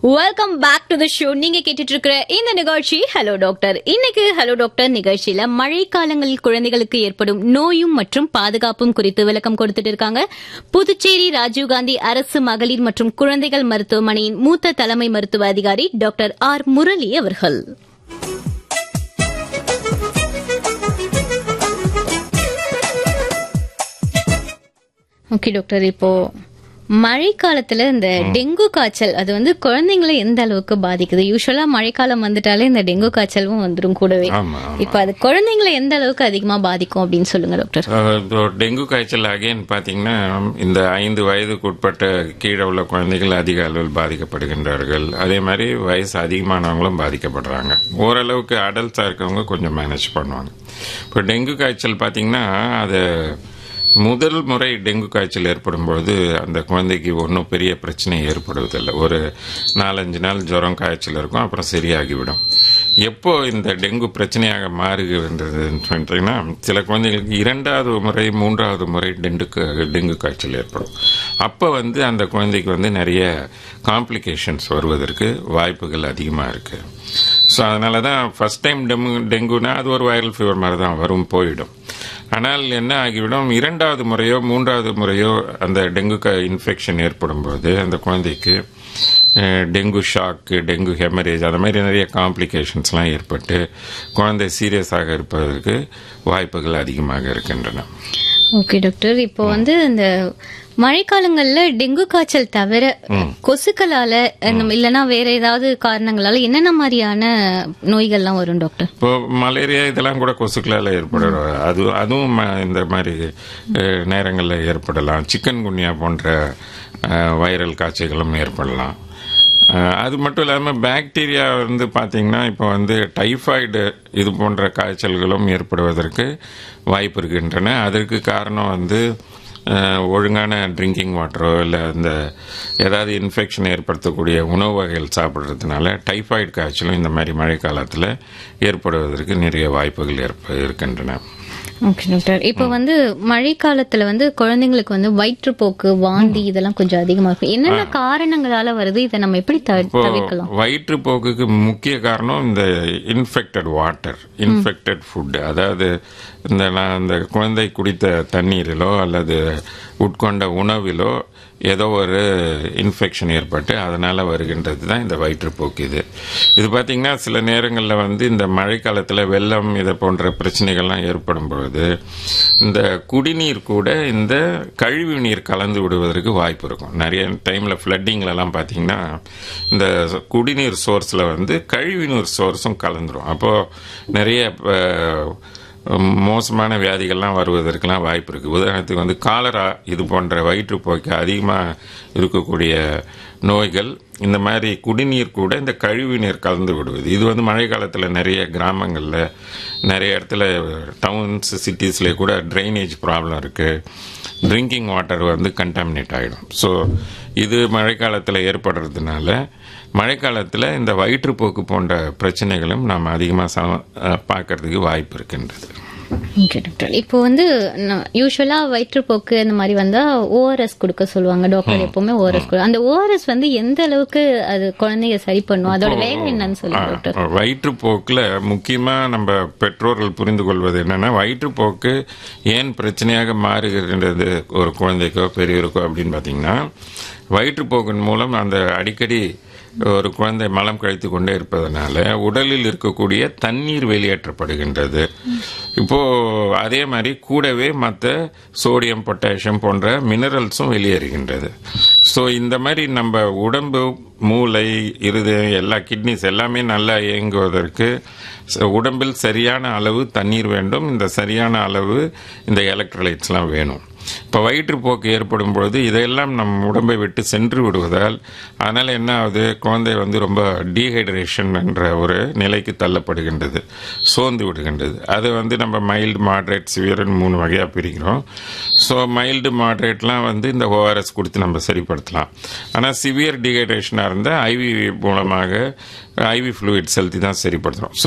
Welcome back to the show நீங்க கேட்டுட்டு இருக்கிற இந்த நிகழ்ச்சி ஹலோ டாக்டர் இன்னைக்கு ஹலோ டாக்டர் நிகழ்ச்சியில மழை காலங்களில் குழந்தைகளுக்கு ஏற்படும் நோயும் மற்றும் பாதுகாப்பும் குறித்து விளக்கம் கொடுத்துட்டு இருக்காங்க புதுச்சேரி ராஜீவ்காந்தி அரசு மகளிர் மற்றும் குழந்தைகள் மருத்துவமனையின் மூத்த தலைமை மருத்துவ அதிகாரி டாக்டர் ஆர் முரளி அவர்கள் ஓகே டாக்டர் இப்போ மழைக்காலத்துல இந்த டெங்கு காய்ச்சல் அது வந்து குழந்தைங்களை எந்த அளவுக்கு பாதிக்குது யூஸ்வலா மழைக்காலம் வந்துட்டாலே இந்த டெங்கு காய்ச்சலும் வந்துடும் கூடவே ஆமா ஆமா. இப்போ அது குழந்தைங்களை எந்த அளவுக்கு அதிகமா பாதிக்கும் அப்படின்னு சொல்லுங்க டாக்டர் அஹ் இப்போ டெங்கு காய்ச்சல் அகைன் பாத்தீங்கன்னா இந்த ஐந்து வயதுக்கு உட்பட்ட கீழே உள்ள குழந்தைகள் அதிக அளவில் பாதிக்கப்படுகின்றார்கள் அதே மாதிரி வயசு அதிகமானவங்களும் பாதிக்கப்படுறாங்க ஓரளவுக்கு அடல்ட்ஸா இருக்கவங்க கொஞ்சம் மேனேஜ் பண்ணுவாங்க இப்போ டெங்கு காய்ச்சல் பாத்தீங்கன்னா அது முதல் முறை டெங்கு காய்ச்சல் ஏற்படும் பொழுது அந்த குழந்தைக்கு ஒன்றும் பெரிய பிரச்சனை ஏற்படுவதில்லை ஒரு நாலஞ்சு நாள் ஜுரம் காய்ச்சல் இருக்கும் அப்புறம் சரியாகிவிடும் எப்போ இந்த டெங்கு பிரச்சனையாக மாறுகின்றதுன்னு சொல்லிட்டீங்கன்னா சில குழந்தைகளுக்கு இரண்டாவது முறை மூன்றாவது முறை டெங்கு கா- டெங்கு காய்ச்சல் ஏற்படும் அப்போ வந்து அந்த குழந்தைக்கு வந்து நிறைய காம்ப்ளிகேஷன்ஸ் வருவதற்கு வாய்ப்புகள் அதிகமாக இருக்கு ஸோ அதனால தான் ஃபர்ஸ்ட் டைம் டெங்கு டெங்குனா அது ஒரு வைரல் ஃபீவர் மாதிரி தான் வரும் போயிடும் ஆனால் என்ன ஆகிவிடும் இரண்டாவது முறையோ மூன்றாவது முறையோ அந்த டெங்கு இன்ஃபெக்ஷன் ஏற்படும் போது அந்த குழந்தைக்கு அஹ், டெங்கு ஷாக்கு டெங்கு ஹெமரேஜ் அந்த மாதிரி நிறைய காம்ப்ளிகேஷன்ஸ்லாம் ஏற்பட்டு குழந்தை சீரியஸாக இருப்பதற்கு வாய்ப்புகள் அதிகமாக இருக்கின்றன ஓகே டாக்டர் இப்போ வந்து இந்த மழைக்காலங்கள்ல டெங்கு காய்ச்சல் தவிர கொசுக்களால இந்த- இல்லனா வேற ஏதாவது காரணங்களால என்னென்ன மாதிரியான நோய்கள்லாம் வரும் டாக்டர் இப்போ மலேரியா இதெல்லாம் கூட கொசுக்களால் ஏற்படும் அது அதுவும் ம- இந்த மாதிரி அஹ், நேரங்களில் ஏற்படலாம் சிக்கன் குனியா போன்ற அஹ், வைரல் காய்ச்சல்களும் ஏற்படலாம் அஹ், அது மட்டும் இல்லாமல் பாக்டீரியா வந்து பார்த்தீங்கன்னா இப்போ வந்து டைஃபாய்டு இது போன்ற காய்ச்சல்களும் ஏற்படுவதற்கு வாய்ப்பு இருக்கின்றன அதற்கு காரணம் வந்து அஹ், ஒழுங்கான ட்ரிங்கிங் வாட்டரோ இல்லை அந்த ஏதாவது இன்ஃபெக்ஷன் ஏற்படுத்தக்கூடிய உணவு வகைகள் சாப்பிட்றதுனால டைஃபாய்டு காய்ச்சலும் இந்த மாதிரி மழை காலத்தில் ஏற்படுவதற்கு நிறைய வாய்ப்புகள் ஏற்ப இருக்கின்றன ஓகே டாக்டர் இப்போ வந்து மழைக்காலத்துல வந்து குழந்தைங்களுக்கு வந்து வயிற்றுப்போக்கு வாந்தி இதெல்லாம் கொஞ்சம் அதிகமா இருக்கும் என்னென்ன காரணங்களால வருது இதை நம்ம எப்படி தவி- இப்போ தவிர்க்கலாம் வயிற்றுப்போக்குக்கு முக்கிய காரணம் இந்த இன்ஃபெக்டட் வாட்டர் இன்ஃபெக்டட் ஃபுட் அதாவது இந்த நான் இந்த குழந்தை குடித்த தண்ணீரிலோ அல்லது உட்கொண்ட உணவிலோ ஏதோ ஒரு இன்ஃபெக்ஷன் ஏற்பட்டு அதனால வருகின்றது தான் இந்த வயிற்றுப்போக்கு இது இது பார்த்தீங்கன்னா சில நேரங்களில் வந்து இந்த மழைக்காலத்தில் வெள்ளம் இதை போன்ற பிரச்சனைகள்லாம் ஏற்படும் பொழுது இந்த குடிநீர் கூட இந்த கழிவு நீர் கலந்து விடுவதற்கு வாய்ப்பு இருக்கும் நிறைய டைமில் ஃப்ளட்டிங்லலாம் பார்த்தீங்கன்னா இந்த குடிநீர் சோர்ஸில் வந்து கழிவுநீர் சோர்ஸும் கலந்துரும் அப்போது நிறைய அஹ், மோசமான வியாதிகள்லாம் வருவதற்கெல்லாம் வாய்ப்பு இருக்குது உதாரணத்துக்கு வந்து காலரா இது போன்ற வயிற்றுப்போக்கு அதிகமாக இருக்கக்கூடிய நோய்கள் இந்த மாதிரி குடிநீர் கூட இந்த கழிவு நீர் கலந்து விடுவது இது வந்து மழை காலத்தில் நிறைய கிராமங்களில் நிறைய இடத்துல டவுன்ஸ் சிட்டிஸ்லேயே கூட ட்ரைனேஜ் ப்ராப்ளம் இருக்குது ட்ரிங்கிங் வாட்டர் வந்து கண்டாமினேட் ஆகிடும் ஸோ இது மழைக்காலத்தில் ஏற்படுறதுனால மழைக்காலத்தில் இந்த வயிற்றுப்போக்கு போன்ற பிரச்சனைகளும் நாம் அதிகமாக பார்க்கறதுக்கு வாய்ப்பு இருக்கின்றது ஓகே டாக்டர் இப்போ வந்து யூஸ்வலா வயிற்றுப்போக்கு அந்த மாதிரி வந்தா ஓஆர்எஸ் கொடுக்க சொல்லுவாங்க டாக்டர் எப்பவுமே ஓஆர்எஸ் அந்த ஓஆர்எஸ் வந்து எந்த அளவுக்கு அது குழந்தைய சரி பண்ணும் அதோட வேலை என்னன்னு சொல்லுங்க டாக்டர் வயிற்றுப்போக்கில் முக்கியமாக நம்ம பெற்றோர்கள் புரிந்து கொள்வது என்னன்னா வயிற்றுப்போக்கு ஏன் பிரச்சனையாக மாறுகின்றது ஒரு குழந்தைக்கோ பெரியவருக்கோ அப்படின்னு பார்த்தீங்கன்னா வயிற்றுப்போக்கின் மூலம் அந்த அடிக்கடி ஒரு குழந்தை மலம் கழித்து கொண்டே இருப்பதனால உடலில் இருக்கக்கூடிய தண்ணீர் வெளியேற்றப்படுகின்றது இப்போ அதே மாதிரி கூடவே மற்ற சோடியம் பொட்டாசியம் போன்ற மினரல்ஸும் வெளியேறுகின்றது ஸோ இந்த மாதிரி நம்ம உடம்பு மூளை இருதயம் எல்லா கிட்னிஸ் எல்லாமே நல்லா இயங்குவதற்கு ச- உடம்பில் சரியான அளவு தண்ணீர் வேண்டும் இந்த சரியான அளவு இந்த எலக்ட்ரோலைட்ஸ்லாம் வேணும் இப்போ வயிற்றுப்போக்கு ஏற்படும் பொழுது இதையெல்லாம் நம் உடம்பை விட்டு சென்று விடுவதால் அதனால் என்ன ஆகுது குழந்தை வந்து ரொம்ப டீஹைட்ரேஷன் என்ற ஒரு நிலைக்கு தள்ளப்படுகின்றது சோர்ந்து விடுகின்றது அது வந்து நம்ம மைல்டு மாட்ரேட் சிவியர்னு மூணு வகையாக பிரிக்கிறோம் ஸோ மைல்டு மாட்ரேட்லாம் வந்து இந்த ஓஆர்எஸ் கொடுத்து நம்ம சரிப்படுத்தலாம் ஆனால் சிவியர் டீஹைட்ரேஷனாக இருந்தால் ஐவி மூலமாக ஐவி ஃப்ளூயிட் செலுத்தி தான் சரிப்படுத்துகிறோம்